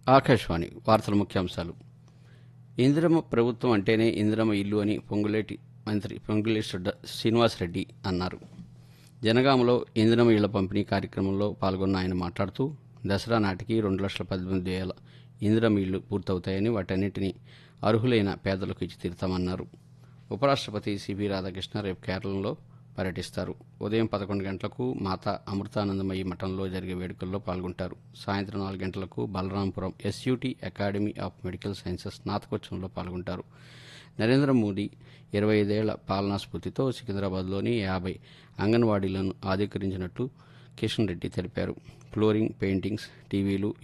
ఆకాశవాణి వార్తల ముఖ్యాంశాలు ఇందిరమ్మ ప్రభుత్వం అంటేనే ఇందిరమ్మ ఇల్లు అని పొంగులేటి మంత్రి పొంగులేటి శ్రీధ- శ్రీనివాసరెడ్డి అన్నారు జనగామలో ఇందిరమ్మ ఇళ్ల పంపిణీ కార్యక్రమంలో పాల్గొన్న ఆయన మాట్లాడుతూ దసరా నాటికి రెండు లక్షల పద్దెనిమిది వేల ఇందిరమ్మ ఇళ్లు పూర్తవుతాయని వాటన్నిటిని అర్హులైన పేదలకు ఇచ్చి తీరుతామన్నారు ఉపరాష్ట్రపతి సిబి రాధాకృష్ణ రేపు కేరళలో పర్యటిస్తారు ఉదయం పదకొండు గంటలకు మాతా అమృతానందమయ్యి మఠంలో జరిగే వేడుకల్లో పాల్గొంటారు సాయంత్రం నాలుగు గంటలకు Balarampuram SUT academy of medical sciences స్నాతకోత్సవంలో పాల్గొంటారు నరేంద్ర మోదీ ఇరవై ఐదేళ్ల పాలనా స్ఫూర్తితో సికింద్రాబాద్లోని యాభై అంగన్వాడీలను ఆధీకరించినట్లు కిషన్ రెడ్డి తెలిపారు ఫ్లోరింగ్ పెయింటింగ్స్ టీవీలు